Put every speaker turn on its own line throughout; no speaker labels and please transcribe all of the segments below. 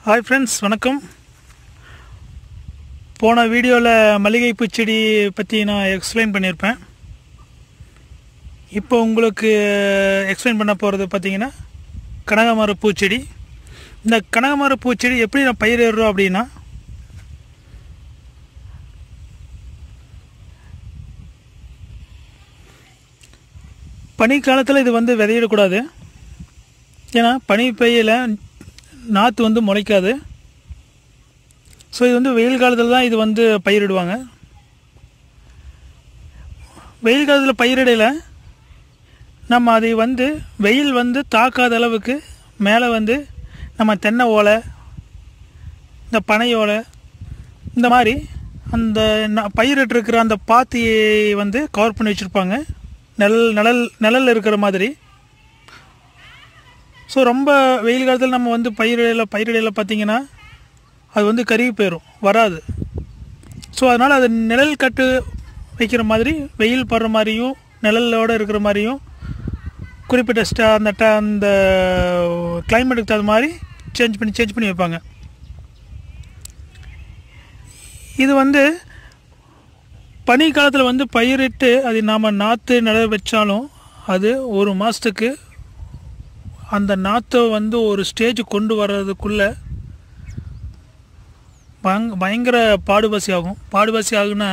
hi friends வணக்கம் போன வீடியோவில் மல்லிகைப்பூ செடி பற்றி நான் எக்ஸ்பிளைன் பண்ணியிருப்பேன் இப்போ உங்களுக்கு எக்ஸ்பிளைன் பண்ண போகிறது பார்த்தீங்கன்னா கனகாமர பூச்செடி இந்த கனகாமர பூச்செடி எப்படி நான் பயிரிடுறோம் அப்படின்னா பனிக்காலத்தில் இது வந்து விதையிடக்கூடாது ஏன்னா பனி பெய்யல நாற்று வந்து முளைக்காது ஸோ இது வந்து வெயில் காலத்தில் தான் இது வந்து பயிரிடுவாங்க வெயில் காலத்தில் பயிரிடையில் நம்ம அதை வந்து வெயில் வந்து தாக்காத அளவுக்கு மேலே வந்து நம்ம தென்னை ஓலை இந்த பனை ஓலை இந்த மாதிரி அந்த ந- பயிரிட்டிருக்கிற அந்த பாத்தியை வந்து கவர் பண்ணி வச்சுருப்பாங்க நிழல் நிழல் நிழல் இருக்கிற மாதிரி ஸோ ரொம்ப வெயில் காலத்தில் நம்ம வந்து பயிரிடையில் பயிரிடையில் பார்த்தீங்கன்னா அது வந்து கருகி போயிடும் வராது ஸோ அதனால் அது நிழல் கட்டு வைக்கிற மாதிரி வெயில் படுற மாதிரியும் நிழலோடு இருக்கிற மாதிரியும் குறிப்பிட்ட ஸ்டா அந்த ட அந்த கிளைமேட்டுக்கு தகுந்த மாதிரி சேஞ்ச் பண்ணி சேஞ்ச் பண்ணி வைப்பாங்க இது வந்து பனி காலத்தில் வந்து பயிரிட்டு அது நாம் நாற்று நட வச்சாலும் அது ஒரு மாதத்துக்கு அந்த நாற்றை வந்து ஒரு ஸ்டேஜ் கொண்டு வர்றதுக்குள்ளே பயங் பயங்கர பாடுபசி ஆகும் பாடுபசி ஆகுனா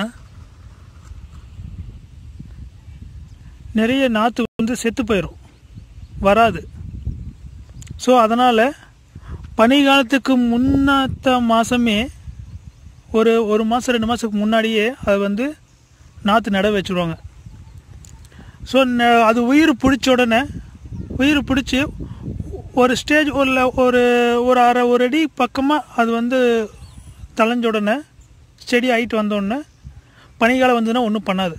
நிறைய நாற்று வந்து செத்து போயிடும் வராது ஸோ அதனால் பனிகாலத்துக்கு முன்னத்த மாதமே ஒரு ஒரு மாதம் ரெண்டு மாதத்துக்கு முன்னாடியே அது வந்து நாற்று நட வச்சுருவாங்க ஸோ அது உயிர் பிடிச்ச உடனே உயிர் பிடிச்சி ஒரு ஸ்டேஜ் ஒரு ல- ஒரு ஒரு அரை ஒரு அடி பக்கமாக அது வந்து தளைஞ்ச உடனே செடி ஆகிட்டு வந்த உடனே பனிக்காலம் வந்ததுன்னா ஒன்றும் பண்ணாது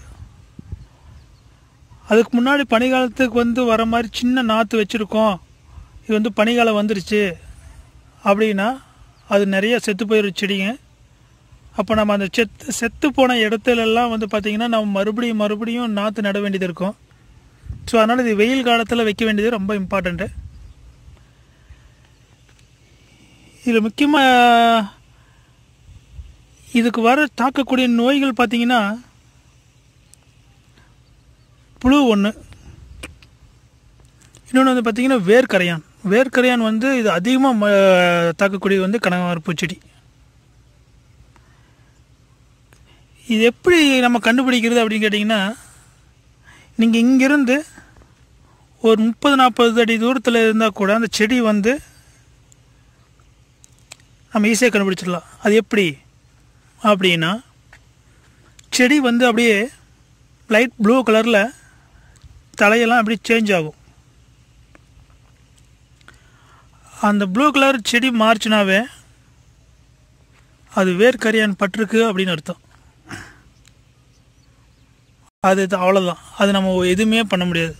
அதுக்கு முன்னாடி பனிக்காலத்துக்கு வந்து வர மாதிரி சின்ன நாற்று வச்சுருக்கோம் இது வந்து பனிக்காலம் வந்துருச்சு அப்படின்னா அது நிறைய செத்து போயிடும் செடிங்க அப்போ நம்ம அந்த செத்து செத்து போன இடத்துலலாம் வந்து பார்த்திங்கன்னா நம்ம மறுபடியும் மறுபடியும் நாற்று நட வேண்டியது இருக்கும் ஸோ அதனால் இது வெயில் காலத்தில் வைக்க வேண்டியது ரொம்ப இம்பார்ட்டண்ட்டு இதில் முக்கியமாக இதுக்கு வர தாக்கக்கூடிய நோய்கள் பார்த்தீங்கன்னா புழு ஒன்று இன்னொன்று வந்து பார்த்தீங்கன்னா வேர்க்கரையான் வேர்க்கரையான் வந்து இது அதிகமாக தாக்கக்கூடியது வந்து கனகாமர பூச்செடி இது எப்படி நம்ம கண்டுபிடிக்கிறது அப்படின்னு கேட்டிங்கன்னா நீங்கள் இங்கேருந்து ஒரு முப்பது நாற்பது அடி தூரத்தில் இருந்தால் கூட அந்த செடி வந்து நம்ம ஈஸியாக கண்டுபிடிச்சிடலாம் அது எப்படி அப்படின்னா செடி வந்து அப்படியே லைட் ப்ளூ கலரில் தலையெல்லாம் அப்படியே சேஞ்ச் ஆகும் அந்த ப்ளூ கலர் செடி மாறுச்சுனாவே அது வேர்க்கரியான் பட்டிருக்கு அப்படின்னு அர்த்தம் அது இது அவ்வளோதான் அது நம்ம எதுவுமே பண்ண முடியாது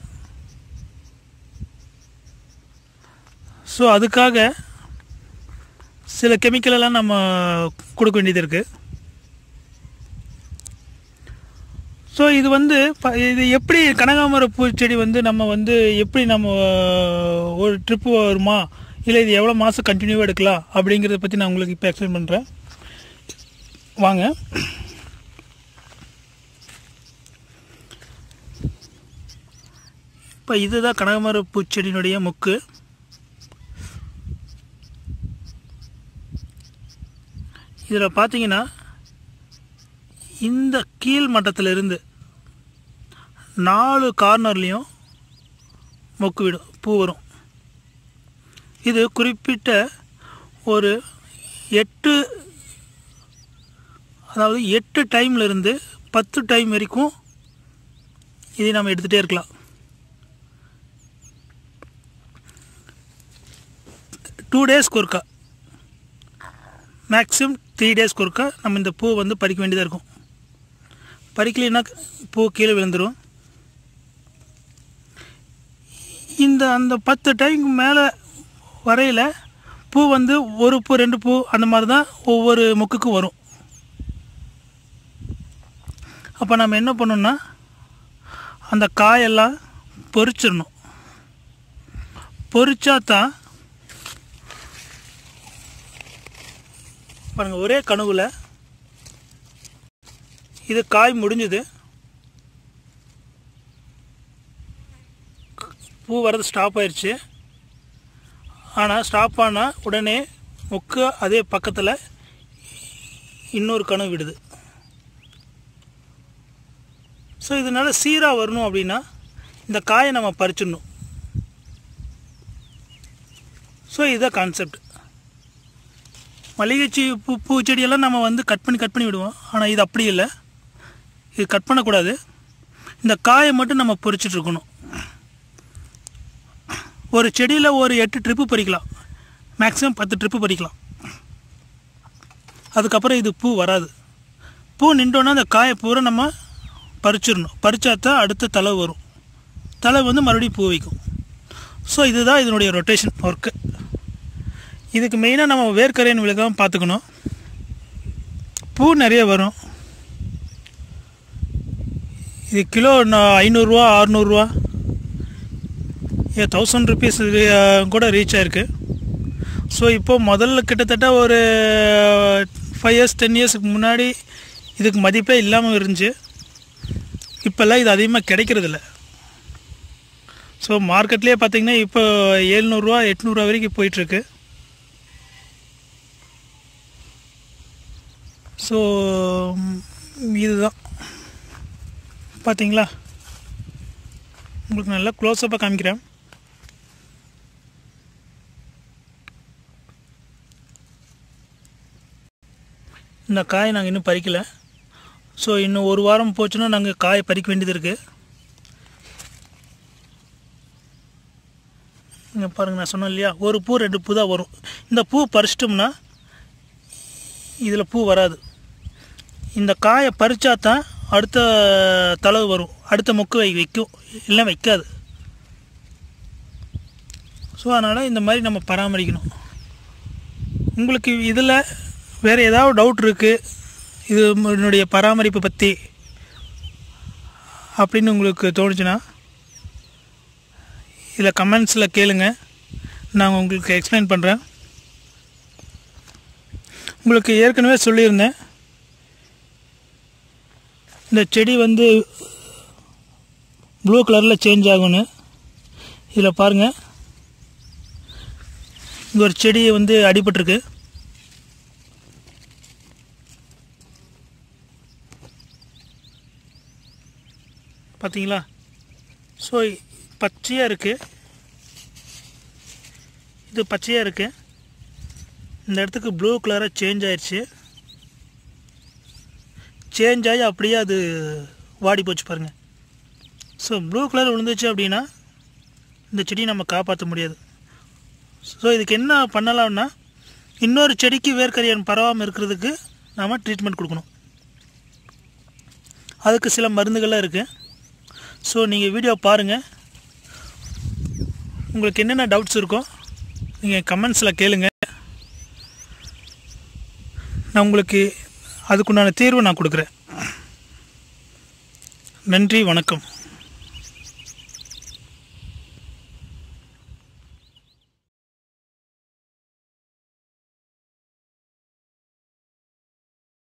ஸோ அதுக்காக சில chemical எல்லாம் நம்ம கொடுக்க வேண்டியது இருக்குது ஸோ இது வந்து ப- இது எப்படி கனகாமர பூச்செடி வந்து நம்ம வந்து எப்படி நம்ம ஒரு ட்ரிப்பு வருமா இல்லை இது எவ்வளோ மாதம் கண்டினியூவாக எடுக்கலாம் அப்படிங்கிறத பற்றி நான் உங்களுக்கு இப்போ எக்ஸ்பிளைன் பண்ணுறேன் வாங்க இப்போ இதுதான் கனகாமர பூச்செடியினுடைய மொக்கு இதில் பார்த்தீங்கன்னா இந்த கீழ் மட்டத்திலிருந்து நாலு கார்னர்லேயும் மொக்கு விடும் பூ வரும் இது குறிப்பிட்ட ஒரு எட்டு அதாவது எட்டு டைம்ல இருந்து பத்து டைம் வரைக்கும் இதை நம்ம எடுத்துகிட்டே இருக்கலாம் டூ டேஸ்க்கு ஒருக்கா மேக்ஸிமம் த்ரீ டேஸ்க்கு ஒருக்கா நம்ம இந்த பூ வந்து பறிக்க வேண்டியதாக இருக்கும் பறிக்கலைன்னா பூ கீழே விழுந்துடும் இந்த அந்த பத்து டைமுக்கு மேலே வரையில் பூ வந்து ஒரு பூ ரெண்டு பூ அந்த மாதிரி தான் ஒவ்வொரு மொக்குக்கும் வரும் அப்போ நம்ம என்ன பண்ணணும்னா அந்த காயெல்லாம் பொரிச்சிடணும் பொரிச்சா தான் பாருங்கள் ஒரே கனவுல இது காய் முடிஞ்சுது பூ வரது ஸ்டாப் ஆயிடுச்சு ஆனால் ஸ்டாப் ஆனால் உடனே மொக்கு அதே பக்கத்தில் இன்னொரு கனவு விடுது ஸோ இதனால் சீராக வரணும் அப்படின்னா இந்த காயை நம்ம பறிச்சிடணும் ஸோ இதுதான் கான்செப்ட் மல்லிகை செடி பூ பூச்செடியெல்லாம் நம்ம வந்து கட் பண்ணி கட் பண்ணி விடுவோம் ஆனால் இது அப்படி இல்லை இது கட் பண்ணக்கூடாது இந்த காயை மட்டும் நம்ம பொறிச்சிட்டு இருக்கணும் ஒரு செடியில் ஒரு எட்டு ட்ரிப்பு பறிக்கலாம் மேக்ஸிமம் பத்து ட்ரிப்பு பறிக்கலாம் அதுக்கப்புறம் இது பூ வராது பூ நின்றோன்னா அந்த காயை பூரா நம்ம பறிச்சிடணும் பறிச்சா தான் அடுத்த தலை வரும் தலை வந்து மறுபடியும் பூ வைக்கும் ஸோ இதுதான் இதனுடைய ரொட்டேஷன் ஒர்க்கு இதுக்கு மெயினாக நம்ம வேர்க்கரையன் விழுகாமல் பார்த்துக்கணும் பூ நிறைய வரும் இது கிலோ ந- ஐநூறுரூவா அறநூறுவா ஏ தௌசண்ட் ருபீஸ் கூட ரீச் ஆயிருக்கு ஸோ இப்போ முதல்ல கிட்டத்தட்ட ஒரு ஃபைவ் இயர்ஸ் டென் இயர்ஸ்க்கு முன்னாடி இதுக்கு மதிப்பே இல்லாமல் இருந்துச்சு இப்போல்லாம் இது அதிகமாக கிடைக்கிறதில்ல ஸோ மார்க்கெட்லேயே பார்த்தீங்கன்னா இப்போ ஏழ்நூறுரூவா எட்நூறுரூவா வரைக்கும் போயிட்டுருக்கு ஸோ இதுதான் பார்த்தீங்களா உங்களுக்கு நல்லா க்ளோஸ்அப்பாக காமிக்கிறேன் இந்த காய் நாங்கள் இன்னும் பறிக்கலை ஸோ இன்னும் ஒரு வாரம் போச்சுன்னா நாங்கள் காயை பறிக்க வேண்டியது இருக்குது இங்கே பாருங்கள் நான் சொன்னேன் இல்லையா ஒரு பூ ரெண்டு பூ தான் வரும் இந்த பூ பறிச்சிட்டோம்னா இதில் பூ வராது இந்த காயை பறிச்சா தான் அடுத்த தளவு வரும் அடுத்த மொக்கு வை வைக்கும் இல்லை வைக்காது ஸோ அதனால் இந்த மாதிரி நம்ம பராமரிக்கணும் உங்களுக்கு இதில் வேறு ஏதாவது டவுட் இருக்குது இது என்னுடைய பராமரிப்பு பற்றி அப்படின்னு உங்களுக்கு தோணுச்சுன்னா இதில் கமெண்ட்ஸில் கேளுங்க நான் உங்களுக்கு எக்ஸ்பிளைன் பண்ணுறேன் உங்களுக்கு ஏற்கனவே சொல்லியிருந்தேன் இந்த செடி வந்து ப்ளூ கலரில் சேஞ்ச் ஆகும்னு இதில் பாருங்கள் இங்கே ஒரு செடி வந்து அடிபட்டிருக்கு பார்த்தீங்களா ஸோ பச்சையாக இருக்குது இது பச்சையாக இருக்குது இந்த இடத்துக்கு ப்ளூ கலராக சேஞ்ச் ஆயிடுச்சு சேஞ்ச் ஆகி அப்படியே அது வாடி போச்சு பாருங்கள் ஸோ ப்ளூ கலர் விழுந்துச்சு அப்படின்னா இந்த செடியை நம்ம காப்பாற்ற முடியாது ஸோ இதுக்கு என்ன பண்ணலாம்னா இன்னொரு செடிக்கு வேர்க்கரியன் பரவாமல் இருக்கிறதுக்கு நாம் ட்ரீட்மெண்ட் கொடுக்கணும் அதுக்கு சில மருந்துகள்லாம் இருக்குது ஸோ நீங்கள் வீடியோ பாருங்கள் உங்களுக்கு என்னென்ன டவுட்ஸ் இருக்கோ நீங்கள் கமெண்ட்ஸில் கேளுங்க நான் உங்களுக்கு அதுக்குண்டான தீர்வு நான் கொடுக்குறேன் நன்றி வணக்கம்